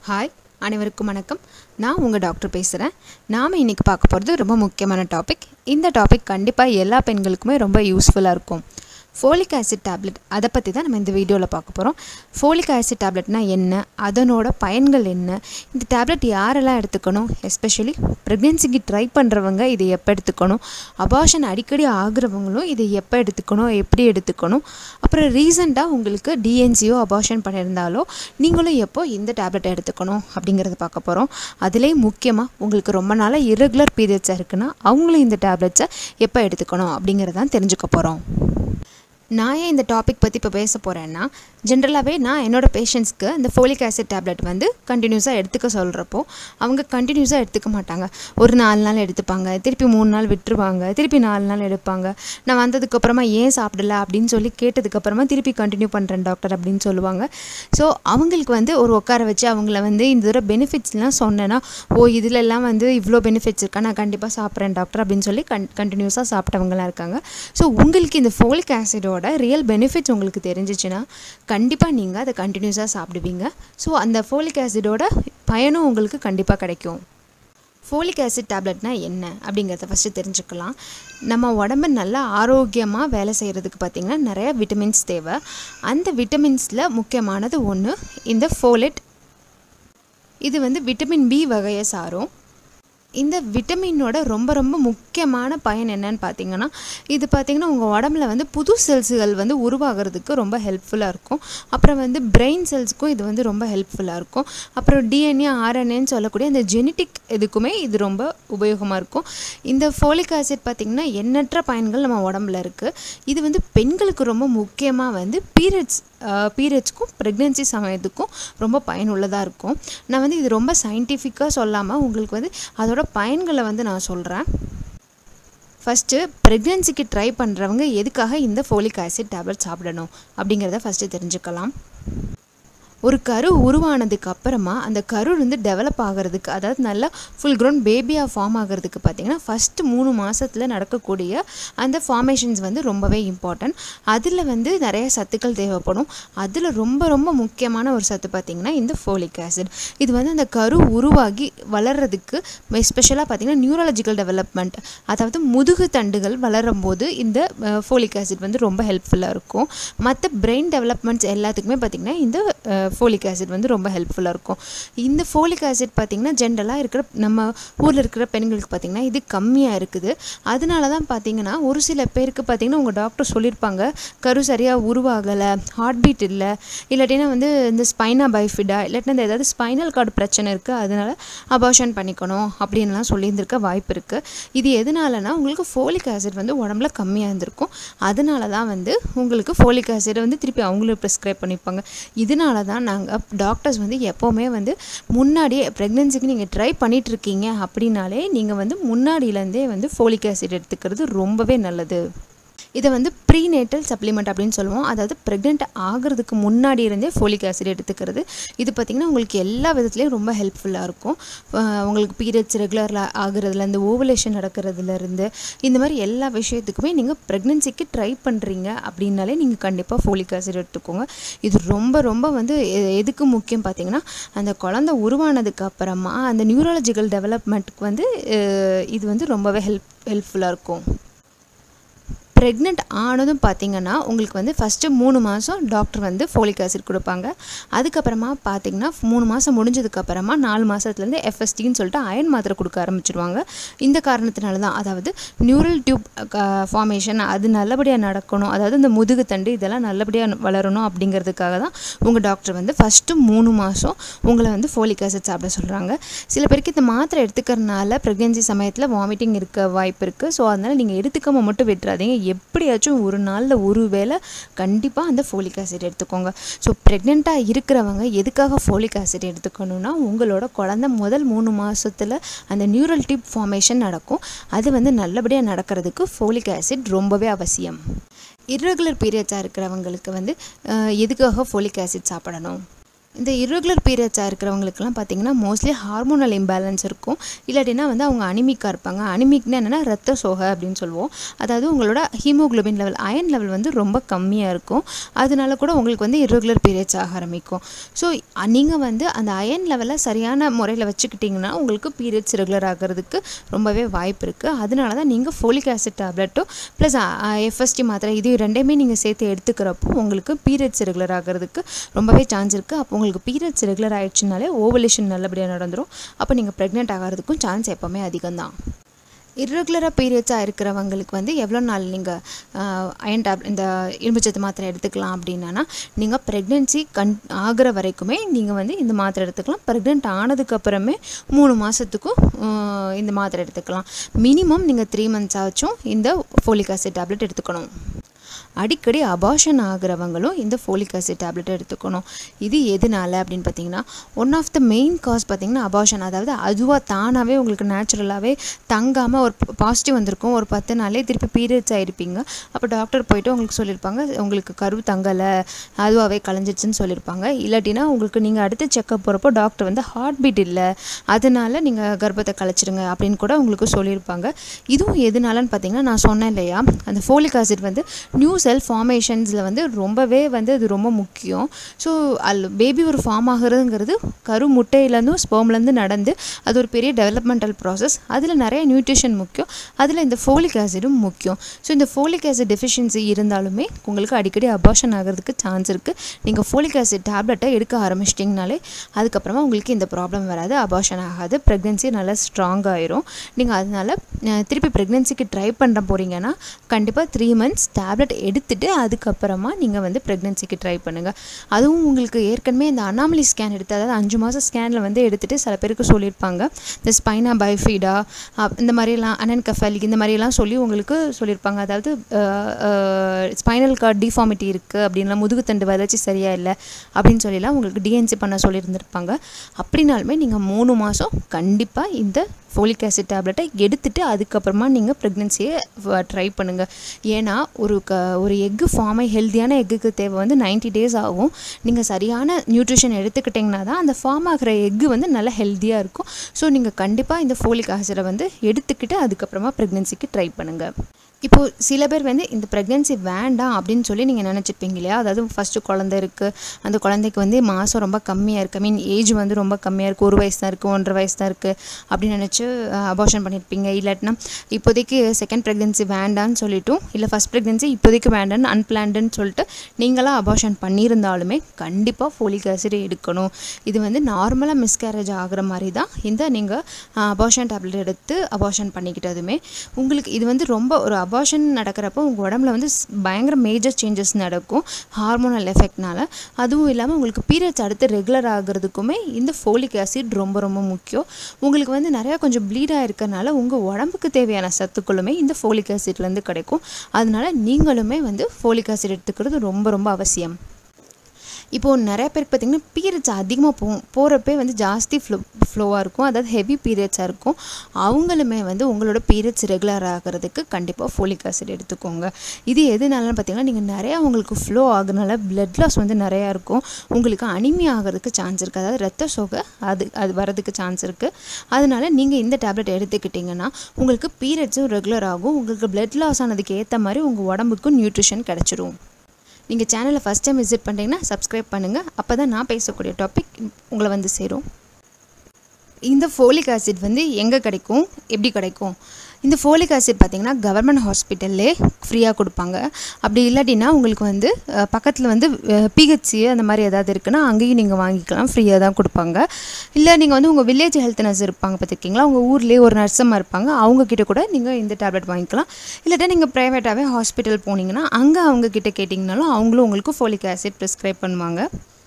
hi அனைவருக்கும் வணக்கம் நான் உங்கள் டாக்டர் பேசுகிறேன் நாம் இன்றைக்கி பார்க்க போகிறது ரொம்ப முக்கியமான டாபிக் இந்த டாபிக் கண்டிப்பாக எல்லா பெண்களுக்குமே ரொம்ப யூஸ்ஃபுல்லாக இருக்கும் ஃபோலிக் ஆசிட் டேப்லெட் அதை பற்றி தான் நம்ம இந்த வீடியோவில் பார்க்க போகிறோம் ஃபோலிக் ஆசிட் டேப்லெட்னா என்ன அதனோட பயன்கள் என்ன இந்த டேப்லெட் யாரெல்லாம் எடுத்துக்கணும் எஸ்பெஷலி ப்ரெக்னென்சிக்கு ட்ரை பண்ணுறவங்க இதை எப்போ எடுத்துக்கணும் அபார்ஷன் அடிக்கடி ஆகுறவங்களும் இதை எப்போ எடுத்துக்கணும் எப்படி எடுத்துக்கணும் அப்புறம் ரீசெண்டாக உங்களுக்கு டிஎன்சியோ அபார்ஷன் பண்ணியிருந்தாலோ நீங்களும் எப்போ இந்த டேப்லெட்டை எடுத்துக்கணும் அப்படிங்கிறத பார்க்க போகிறோம் அதுலேயும் முக்கியமாக உங்களுக்கு ரொம்ப நாளாக irregular பீரியட்ஸாக இருக்குன்னா அவங்களும் இந்த டேப்லெட்ஸை எப்போ எடுத்துக்கணும் அப்படிங்கிறதான் தெரிஞ்சுக்க போகிறோம் நான் ஏன் இந்த டாபிக் பற்றி இப்போ பேச போகிறேன்னா ஜென்ரலாகவே நான் என்னோடய பேஷண்ட்ஸ்க்கு இந்த ஃபோலிக் ஆசிட் டேப்லெட் வந்து கண்டினியூஸாக எடுத்துக்க சொல்கிறப்போ அவங்க கண்டினியூஸாக எடுத்துக்க மாட்டாங்க ஒரு நாலு நாள் எடுத்துப்பாங்க திருப்பி மூணு நாள் விட்டுருவாங்க திருப்பி நாலு நாள் எடுப்பாங்க நான் வந்ததுக்கப்புறமா ஏன் சாப்பிடல அப்படின்னு சொல்லி கேட்டதுக்கப்புறமா திருப்பி கண்டினியூ பண்ணுறேன் டாக்டர் அப்படின்னு சொல்லுவாங்க ஸோ அவங்களுக்கு வந்து ஒரு உட்கார வச்சு அவங்கள வந்து இந்த தடவை பெனிஃபிட்ஸ்லாம் சொன்னேன்னா ஓ இதிலெல்லாம் வந்து இவ்வளோ பெனிஃபிட்ஸ் இருக்கா நான் கண்டிப்பாக சாப்பிட்றேன் டாக்டர் அப்படின்னு சொல்லி கன் கண்டினியூஸாக சாப்பிட்டவங்களாம் இருக்காங்க ஸோ உங்களுக்கு இந்த ஃபோலிக் ஆசிடோட ரியல் பெனிஃபிட்ஸ் உங்களுக்கு தெரிஞ்சிச்சுன்னா கண்டிப்பாக நீங்கள் அதை கண்டினியூஸாக சாப்பிடுவீங்க ஸோ அந்த ஃபோலிக் ஆசிடோட பயனும் உங்களுக்கு கண்டிப்பாக கிடைக்கும் ஃபோலிக் ஆசிட் டேப்லெட்னா என்ன அப்படிங்கிறத ஃபஸ்ட்டு தெரிஞ்சுக்கலாம் நம்ம உடம்பு நல்லா ஆரோக்கியமாக வேலை செய்கிறதுக்கு பார்த்திங்கன்னா நிறைய விட்டமின்ஸ் தேவை அந்த விட்டமின்ஸில் முக்கியமானது ஒன்று இந்த ஃபோலெட் இது வந்து விட்டமின் பி வகையை சாரும் இந்த விட்டமினோட ரொம்ப ரொம்ப முக்கியமான பயன் என்னன்னு பார்த்தீங்கன்னா இது பார்த்தீங்கன்னா உங்கள் உடம்புல வந்து புது செல்ஸுகள் வந்து உருவாகிறதுக்கு ரொம்ப ஹெல்ப்ஃபுல்லாக இருக்கும் அப்புறம் வந்து பிரெயின் செல்ஸுக்கும் இது வந்து ரொம்ப ஹெல்ப்ஃபுல்லாக இருக்கும் அப்புறம் டிஎன்ஏ ஆர்என்ஏன்னு சொல்லக்கூடிய இந்த ஜெனட்டிக் இதுக்குமே இது ரொம்ப உபயோகமாக இருக்கும் இந்த ஃபோலிக் ஆசிட் பார்த்திங்கன்னா எண்ணற்ற பயன்கள் நம்ம உடம்புல இருக்குது இது வந்து பெண்களுக்கு ரொம்ப முக்கியமாக வந்து பீரியட்ஸ் பீரியட்ஸ்க்கும் ப்ரெக்னென்சி சமயத்துக்கும் ரொம்ப பயனுள்ளதாக இருக்கும் நான் வந்து இது ரொம்ப சயின்டிஃபிக்காக சொல்லாமல் உங்களுக்கு வந்து அதோட பயன்களை வந்து நான் சொல்கிறேன் ஃபஸ்ட்டு ப்ரெக்னென்சிக்கு ட்ரை பண்ணுறவங்க எதுக்காக இந்த ஃபோலிக் ஆசிட் டேப்லெட் சாப்பிடணும் அப்படிங்கிறத ஃபஸ்ட்டு தெரிஞ்சுக்கலாம் ஒரு கரு உருவானதுக்கு அப்புறமா அந்த கரு வந்து டெவலப் ஆகிறதுக்கு அதாவது நல்லா ஃபுல் க்ரோன் பேபியாக ஃபார்ம் ஆகிறதுக்கு பார்த்திங்கன்னா ஃபஸ்ட்டு மூணு மாதத்தில் நடக்கக்கூடிய அந்த ஃபார்மேஷன்ஸ் வந்து ரொம்பவே இம்பார்ட்டன்ட் அதில் வந்து நிறைய சத்துக்கள் தேவைப்படும் அதில் ரொம்ப ரொம்ப முக்கியமான ஒரு சத்து பார்த்திங்கன்னா இந்த ஃபோலிக் ஆசிட் இது வந்து அந்த கரு உருவாகி வளர்கிறதுக்கு எஸ்பெஷலாக பார்த்திங்கன்னா நியூரலஜிக்கல் டெவலப்மெண்ட் அதாவது முதுகு தண்டுகள் வளரும் போது இந்த ஃபோலிக் ஆசிட் வந்து ரொம்ப ஹெல்ப்ஃபுல்லாக இருக்கும் மற்ற பிரெயின் டெவலப்மெண்ட்ஸ் எல்லாத்துக்குமே பார்த்திங்கன்னா இந்த ஃபோலிக் ஆசிட் வந்து ரொம்ப ஹெல்ப்ஃபுல்லாக இருக்கும் இந்த ஃபோலிக் ஆசிட் பார்த்திங்கன்னா ஜென்ரலாக இருக்கிற நம்ம ஊரில் இருக்கிற பெண்களுக்கு பார்த்திங்கன்னா இது கம்மியாக இருக்குது அதனால தான் பார்த்திங்கன்னா ஒரு சில பேருக்கு பார்த்திங்கன்னா உங்கள் டாக்டர் சொல்லியிருப்பாங்க கரு சரியாக உருவாகலை ஹார்ட் பீட் இல்லை இல்லாட்டினா வந்து இந்த ஸ்பைனா பைஃபிடா இல்லாட்டினா இந்த ஏதாவது ஸ்பைனல் கார்டு பிரச்சனை இருக்குது அதனால் அபார்ஷன் பண்ணிக்கணும் அப்படின்லாம் சொல்லியிருந்திருக்க வாய்ப்பு இருக்குது இது எதனாலனா உங்களுக்கு ஃபோலிக் ஆசிட் வந்து உடம்புல கம்மியாக இருந்திருக்கும் அதனால தான் வந்து உங்களுக்கு ஃபோலிக் ஆசிட் வந்து திருப்பி அவங்களும் ப்ரிஸ்கிரைப் பண்ணிப்பாங்க இதனால தான் நாங்கள் டாக்டர்ஸ் வந்து எப்போவுமே வந்து முன்னாடியே ப்ரெக்னென்சிக்கு நீங்கள் ட்ரை பண்ணிகிட்டு இருக்கீங்க அப்படின்னாலே நீங்கள் வந்து முன்னாடியிலேருந்தே வந்து ஃபோலிக் ஆசிட் எடுத்துக்கிறது ரொம்பவே நல்லது இதை வந்து ப்ரீநேட்டல் சப்ளிமெண்ட் அப்படின்னு சொல்லுவோம் அதாவது ப்ரெக்னென்ட் ஆகிறதுக்கு முன்னாடி இருந்தே ஃபோலிக் ஆசிட் எடுத்துக்கிறது இது பார்த்திங்கன்னா உங்களுக்கு எல்லா விதத்துலேயும் ரொம்ப ஹெல்ப்ஃபுல்லாக இருக்கும் உங்களுக்கு பீரியட்ஸ் ரெகுலர் ஆகுறதுலேருந்து ஓவலேஷன் நடக்கிறதுலேருந்து இந்த மாதிரி எல்லா விஷயத்துக்குமே நீங்கள் ப்ரெக்னென்சிக்கு ட்ரை பண்ணுறீங்க அப்படின்னாலே நீங்கள் கண்டிப்பாக ஃபோலிக் ஆசிட் எடுத்துக்கோங்க இது ரொம்ப ரொம்ப வந்து எதுக்கு முக்கியம் பார்த்திங்கன்னா அந்த குழந்த உருவானதுக்கு அப்புறமா அந்த நியூரலஜிக்கல் டெவலப்மெண்ட்டுக்கு வந்து இது வந்து ரொம்பவே ஹெல்ப் ஹெல்ப்ஃபுல்லாக இருக்கும் ப்ரெக்னென்ட் ஆனதும் பார்த்தீங்கன்னா உங்களுக்கு வந்து ஃபஸ்ட்டு மூணு மாதம் டாக்டர் வந்து ஃபோலிக் ஆசிட் கொடுப்பாங்க அதுக்கப்புறமா பார்த்தீங்கன்னா மூணு மாதம் முடிஞ்சதுக்கப்புறமா நாலு மாதத்துலேருந்து எஃப்எஸ்டின்னு சொல்லிட்டு அயன் மாத்திரை கொடுக்க ஆரம்பிச்சிருவாங்க இந்த காரணத்தினால தான் அதாவது நியூரல் டியூப் ஃபார்மேஷன் அது நல்லபடியாக நடக்கணும் அதாவது இந்த முதுகு தண்டு இதெல்லாம் நல்லபடியாக வளரணும் அப்படிங்கிறதுக்காக தான் உங்கள் டாக்டர் வந்து ஃபஸ்ட்டு மூணு மாதம் உங்களை வந்து ஃபோலிக் ஆசிட் சாப்பிட சொல்கிறாங்க சில பேருக்கு இந்த மாத்திரை எடுத்துக்கிறனால ப்ரெக்னென்சி சமயத்தில் வாமிட்டிங் இருக்க வாய்ப்பு இருக்குது ஸோ அதனால் நீங்கள் எடுத்துக்காம மட்டும் விட்டுறாதீங்க எப்படியாச்சும் ஒரு நாளில் ஒரு வேளை கண்டிப்பாக அந்த ஃபோலிக் ஆசிட் எடுத்துக்கோங்க ஸோ ப்ரெக்னெண்ட்டாக இருக்கிறவங்க எதுக்காக ஃபோலிக் ஆசிட் எடுத்துக்கணும்னா உங்களோட குழந்த முதல் மூணு மாதத்தில் அந்த நியூரல் டியூப் ஃபார்மேஷன் நடக்கும் அது வந்து நல்லபடியாக நடக்கிறதுக்கு ஃபோலிக் ஆசிட் ரொம்பவே அவசியம் இர்ரெகுலர் பீரியட்ஸாக இருக்கிறவங்களுக்கு வந்து எதுக்காக ஃபோலிக் ஆசிட் சாப்பிடணும் இந்த irregular பீரியட்ஸாக இருக்கிறவங்களுக்குலாம் பார்த்தீங்கன்னா மோஸ்ட்லி ஹார்மோனல் இம்பேலன்ஸ் இருக்கும் இல்லாட்டினா வந்து அவங்க அனிமிக்காக இருப்பாங்க அனிமிக்னா என்னென்னா ரத்த சோகை அப்படின்னு சொல்லுவோம் அதாவது உங்களோட ஹீமோகுளோபின் லெவல் அயன் லெவல் வந்து ரொம்ப கம்மியாக இருக்கும் அதனால கூட உங்களுக்கு வந்து irregular பீரியட்ஸ் ஆக ஆரம்பிக்கும் ஸோ நீங்கள் வந்து அந்த அயன் லெவலை சரியான முறையில் வச்சுக்கிட்டிங்கன்னா உங்களுக்கு பீரியட்ஸ் ரெகுலர் ஆகிறதுக்கு ரொம்பவே வாய்ப்பு இருக்குது அதனால தான் நீங்கள் ஃபோலிக் ஆசிட் டேப்லெட்டும் ப்ளஸ் எஃப்எஸ்டி மாத்திரை இது ரெண்டையுமே நீங்கள் சேர்த்து எடுத்துக்கிறப்போ உங்களுக்கு பீரியட்ஸ் ரெகுலர் ஆகிறதுக்கு ரொம்பவே சான்ஸ் இருக்குது அப்போ உங்களுக்கு பீரியட்ஸ் ரெகுலர் ஆயிடுச்சுனாலே ஓவலேஷன் நல்லபடியாக நடந்துடும் அப்போ நீங்கள் ப்ரெக்னென்ட் ஆகிறதுக்கும் சான்ஸ் எப்போவுமே அதிகம்தான் இர்ரெகுலராக பீரியட்ஸாக இருக்கிறவங்களுக்கு வந்து எவ்வளோ நாள் நீங்கள் அயன் டேப் இந்த இரும்புச்சத்து மாத்திரை எடுத்துக்கலாம் அப்படின்னா நீங்கள் ப்ரெக்னென்சி கண் ஆகிற வரைக்குமே நீங்கள் வந்து இந்த மாத்திரை எடுத்துக்கலாம் ப்ரெக்னென்ட் ஆனதுக்கப்புறமே மூணு மாதத்துக்கும் இந்த மாத்திரை எடுத்துக்கலாம் மினிமம் நீங்கள் த்ரீ மந்த்ஸ் ஆச்சும் இந்த ஃபோலிக் ஆசிட் டேப்லெட் எடுத்துக்கணும் அடிக்கடி அபாஷன் ஆகிறவங்களும் இந்த ஃபோலிக் ஆசிட் டேப்லெட் எடுத்துக்கணும் இது எதனால அப்படின்னு பார்த்தீங்கன்னா one of the main cause பார்த்தீங்கன்னா அபாஷன் அதாவது அதுவாக தானாகவே உங்களுக்கு நேச்சுரலாகவே தங்காமல் ஒரு பாசிட்டிவ் வந்திருக்கும் ஒரு பத்து நாளே திருப்பி பீரியட்ஸ் ஆகிருப்பீங்க அப்போ டாக்டர் போயிட்டு உங்களுக்கு சொல்லியிருப்பாங்க உங்களுக்கு கரு தங்கலை அதுவாகவே கலைஞ்சிருச்சுன்னு சொல்லியிருப்பாங்க இல்லாட்டினா உங்களுக்கு நீங்கள் அடுத்து செக்கப் போகிறப்போ டாக்டர் வந்து ஹார்ட் பீட் இல்லை அதனால நீங்கள் கர்ப்பத்தை கலைச்சிடுங்க அப்படின்னு கூட உங்களுக்கு சொல்லியிருப்பாங்க இதுவும் எதனாலன்னு பார்த்தீங்கன்னா நான் சொன்னேன் இல்லையா அந்த ஃபோலிக் ஆசிட் வந்து நியூ செல் ஃபார்மேஷன்ஸில் வந்து ரொம்பவே வந்து அது ரொம்ப முக்கியம் ஸோ அல் பேபி ஒரு ஃபார்ம் ஆகுறதுங்கிறது கரு முட்டையிலேருந்தும் ஸ்போம்லேருந்து நடந்து அது ஒரு பெரிய டெவலப்மெண்டல் ப்ராசஸ் அதில் நிறைய நியூட்ரிஷன் முக்கியம் அதில் இந்த ஃபோலிக் ஆசிடும் முக்கியம் ஸோ இந்த ஃபோலிக் ஆசிட் டெஃபிஷியன்சி இருந்தாலுமே உங்களுக்கு அடிக்கடி அபார்ஷன் ஆகிறதுக்கு சான்ஸ் இருக்குது நீங்கள் ஃபோலிக் ஆசிட் டேப்லெட்டை எடுக்க ஆரம்பிச்சிட்டிங்கனாலே அதுக்கப்புறமா உங்களுக்கு இந்த ப்ராப்ளம் வராது அபார்ஷன் ஆகாது ப்ரெக்னென்சி நல்லா ஸ்ட்ராங் ஆயிரும் நீங்கள் அதனால் அஹ், திருப்பி ப்ரெக்னென்சிக்கு ட்ரை பண்ண போகிறீங்கன்னா கண்டிப்பாக த்ரீ மந்த்ஸ் டேப்லெட் எடுத்துட்டு அதுக்கப்புறமா நீங்கள் வந்து ப்ரெக்னென்சிக்கு ட்ரை பண்ணுங்கள் அதுவும் உங்களுக்கு ஏற்கனவே இந்த அனாமலி ஸ்கேன் எடுத்து அதாவது அஞ்சு மாதம் ஸ்கேனில் வந்து எடுத்துகிட்டு சில பேருக்கு சொல்லியிருப்பாங்க இந்த ஸ்பைனா பைஃபீடா இந்த மாதிரிலாம் அனன்கஃபலிக் இந்த மாதிரிலாம் சொல்லி உங்களுக்கு சொல்லியிருப்பாங்க அதாவது ஸ்பைனல் கார்ட் டிஃபார்மிட்டி இருக்குது அப்படின்லாம் முதுகுத்தண்டு வளர்ச்சி சரியாக இல்லை அப்படின்னு சொல்லிலாம் உங்களுக்கு டிஎன்சி பண்ண சொல்லியிருந்திருப்பாங்க அப்படின்னாலுமே நீங்கள் மூணு மாதம் கண்டிப்பாக இந்த ஃபோலிக் ஆசிட் டேப்லெட்டை எடுத்துட்டு அதுக்கப்புறமா நீங்கள் ப்ரெக்னென்சியை ட்ரை பண்ணுங்கள் ஏன்னா ஒரு க ஒரு எக்கு ஃபார்மை ஹெல்த்தியான எக்குக்கு தேவை வந்து 90 டேஸ் ஆகும் நீங்கள் சரியான நியூட்ரிஷன் எடுத்துக்கிட்டிங்கன்னா தான் அந்த ஃபார்ம் ஆகிற எக்கு வந்து நல்லா ஹெல்த்தியாக இருக்கும் ஸோ நீங்கள் கண்டிப்பாக இந்த ஃபோலிக் ஆசிடை வந்து எடுத்துக்கிட்டு அதுக்கப்புறமா ப்ரெக்னென்சிக்கு ட்ரை பண்ணுங்கள் இப்போது சில பேர் வந்து இந்த ப்ரெக்னென்சி வேண்டாம் அப்படின்னு சொல்லி நீங்கள் நினச்சிருப்பீங்க இல்லையா அதாவது ஃபஸ்ட்டு குழந்தை இருக்குது அந்த குழந்தைக்கு வந்து மாதம் ரொம்ப கம்மியாக இருக்குது ஐ மீன் ஏஜ் வந்து ரொம்ப கம்மியாக இருக்குது ஒரு வயசு தான் இருக்குது ஒன்றரை வயசு தான் இருக்குது அப்படின்னு நினச்சி அபார்ஷன் பண்ணியிருப்பீங்க இல்லாட்டினா இப்போதைக்கு செகண்ட் ப்ரெக்னென்சி வேண்டான்னு சொல்லிட்டும் இல்லை ஃபஸ்ட் ப்ரெக்னென்சி இப்போதைக்கு வேண்டான்னு அன்பிளான்டுன்னு சொல்லிட்டு நீங்களாம் அபார்ஷன் பண்ணியிருந்தாலுமே கண்டிப்பாக ஃபோலிக் ஆசிட் எடுக்கணும் இது வந்து நார்மலாக மிஸ்கேரேஜ் ஆகிற மாதிரி தான் இந்த நீங்கள் அபார்ஷன் டேப்லெட் எடுத்து அபார்ஷன் பண்ணிக்கிட்டதுமே உங்களுக்கு இது வந்து ரொம்ப ஒரு அபார்ஷன் நடக்கிறப்போ உங்கள் உடம்புல வந்து ஸ்- பயங்கர மேஜர் சேஞ்சஸ் நடக்கும் ஹார்மோனல் எஃபெக்ட்னால அதுவும் இல்லாமல் உங்களுக்கு பீரியட்ஸ் அடுத்து ரெகுலர் ஆகிறதுக்குமே இந்த ஃபோலிக் ஆசிட் ரொம்ப ரொம்ப முக்கியம் உங்களுக்கு வந்து நிறையா கொஞ்சம் ப்ளீடாக இருக்கறனால உங்கள் உடம்புக்கு தேவையான சத்துக்களுமே இந்த ஃபோலிக் ஆசிட்லேருந்து கிடைக்கும் அதனால நீங்களுமே வந்து ஃபோலிக் ஆசிட் எடுத்துக்கிறது ரொம்ப ரொம்ப அவசியம் இப்போது நிறைய பேருக்கு பார்த்திங்கன்னா பீரியட்ஸ் அதிகமாக போகும் போகிறப்பே வந்து ஜாஸ்தி ஃப்ளோ ஃப்ளோவாக இருக்கும் அதாவது ஹெவி பீரியட்ஸாக இருக்கும் அவங்களுமே வந்து உங்களோட பீரியட்ஸ் ரெகுலர் ஆகிறதுக்கு கண்டிப்பாக ஃபோலிக் ஆசிட் எடுத்துக்கோங்க இது எதுனாலன்னு பார்த்தீங்கன்னா நீங்கள் நிறையா உங்களுக்கு ஃப்ளோ ஆகுறனால blood லாஸ் வந்து நிறையா இருக்கும் உங்களுக்கு அனிமியா ஆகிறதுக்கு சான்ஸ் இருக்குது அதாவது ரத்த சோகை அது அது வரதுக்கு சான்ஸ் இருக்குது அதனால நீங்கள் இந்த டேப்லெட் எடுத்துக்கிட்டிங்கன்னா உங்களுக்கு பீரியட்ஸும் ரெகுலர் ஆகும் உங்களுக்கு blood லாஸ் ஆனதுக்கு ஏற்ற மாதிரி உங்கள் உடம்புக்கும் நியூட்ரிஷன் கிடச்சிரும் நீங்கள் சேனலை ஃபஸ்ட் டைம் விசிட் பண்ணுறீங்கன்னா சப்ஸ்கிரைப் பண்ணுங்கள் அப்போ தான் நான் பேசக்கூடிய டாபிக் உங்களை வந்து சேரும் இந்த ஃபோலிக் ஆசிட் வந்து எங்கே கிடைக்கும் எப்படி கிடைக்கும் இந்த ஃபோலிக் ஆசிட் பார்த்தீங்கன்னா கவர்மெண்ட் ஹாஸ்பிட்டல்லே ஃப்ரீயாக கொடுப்பாங்க அப்படி இல்லாட்டினா உங்களுக்கு வந்து பக்கத்தில் வந்து பிஹெச்சி அந்த மாதிரி ஏதாவது இருக்குன்னா அங்கேயும் நீங்கள் வாங்கிக்கலாம் ஃப்ரீயாக தான் கொடுப்பாங்க இல்லை நீங்கள் வந்து உங்கள் வில்லேஜ் ஹெல்த் நர்ஸ் இருப்பாங்க பார்த்துருக்கீங்களா உங்கள் ஊர்லேயே ஒரு நர்ஸமாக இருப்பாங்க அவங்க கிட்ட கூட நீங்கள் இந்த டேப்லெட் வாங்கிக்கலாம் இல்லாட்டா நீங்கள் ப்ரைவேட்டாகவே ஹாஸ்பிட்டல் போனீங்கன்னா அங்கே அவங்க கிட்ட கேட்டிங்கனாலும் அவங்களும் உங்களுக்கு ஃபோலிக் ஆசிட் ப்ரிஸ்கிரைப் பண்ணுவாங்க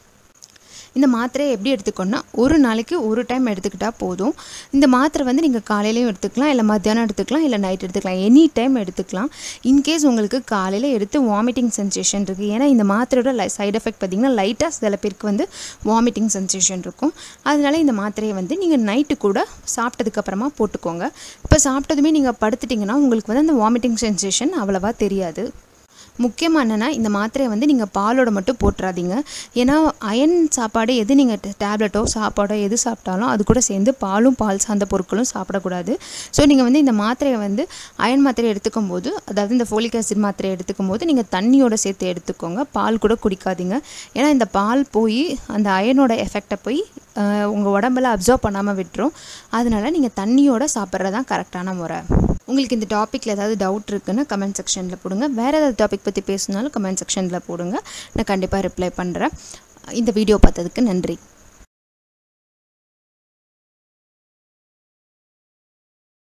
இந்த மாத்திரையை எப்படி எடுத்துக்கணும்னா ஒரு நாளைக்கு ஒரு டைம் எடுத்துக்கிட்டால் போதும் இந்த மாத்திரை வந்து நீங்கள் காலையிலையும் எடுத்துக்கலாம் இல்லை மத்தியானம் எடுத்துக்கலாம் இல்லை நைட் எடுத்துக்கலாம் எனி டைம் எடுத்துக்கலாம் இன்கேஸ் உங்களுக்கு காலையில் எடுத்து வாமிட்டிங் சென்சேஷன் இருக்குது ஏன்னா இந்த மாத்திரையோட லை சைடு எஃபெக்ட் பார்த்திங்கன்னா லைட்டாக சில பேருக்கு வந்து வாமிட்டிங் சென்சேஷன் இருக்கும் அதனால இந்த மாத்திரையை வந்து நீங்கள் நைட்டு கூட சாப்பிட்டதுக்கப்புறமா போட்டுக்கோங்க இப்போ சாப்பிட்டதுமே நீங்கள் படுத்துட்டிங்கன்னா உங்களுக்கு வந்து அந்த வாமிட்டிங் சென்சேஷன் அவ்வளவா தெரியாது முக்கியமாக என்னென்னா இந்த மாத்திரையை வந்து நீங்கள் பாலோட மட்டும் போட்டுறாதீங்க ஏன்னா அயன் சாப்பாடு எது நீங்கள் டேப்லெட்டோ சாப்பாடோ எது சாப்பிட்டாலும் அது கூட சேர்ந்து பாலும் பால் சார்ந்த பொருட்களும் சாப்பிடக்கூடாது ஸோ நீங்கள் வந்து இந்த மாத்திரையை வந்து அயன் மாத்திரை எடுத்துக்கும் போது அதாவது இந்த ஃபோலிக் ஆசிட் மாத்திரை எடுத்துக்கும் போது நீங்கள் தண்ணியோட சேர்த்து எடுத்துக்கோங்க பால் கூட குடிக்காதீங்க ஏன்னா இந்த பால் போய் அந்த அயனோட எஃபெக்டை போய் உங்கள் உடம்புல அப்சர்வ் பண்ணாமல் விட்டுரும் அதனால நீங்கள் தண்ணியோட சாப்பிட்றது தான் கரெக்டான முறை உங்களுக்கு இந்த டாப்பிக்கில் ஏதாவது டவுட் இருக்குன்னு கமெண்ட் செக்ஷனில் போடுங்க வேறு ஏதாவது டாபிக் பற்றி பேசினாலும் கமெண்ட் செக்ஷனில் போடுங்க நான் கண்டிப்பாக ரிப்ளை பண்ணுறேன் இந்த வீடியோ பார்த்ததுக்கு நன்றி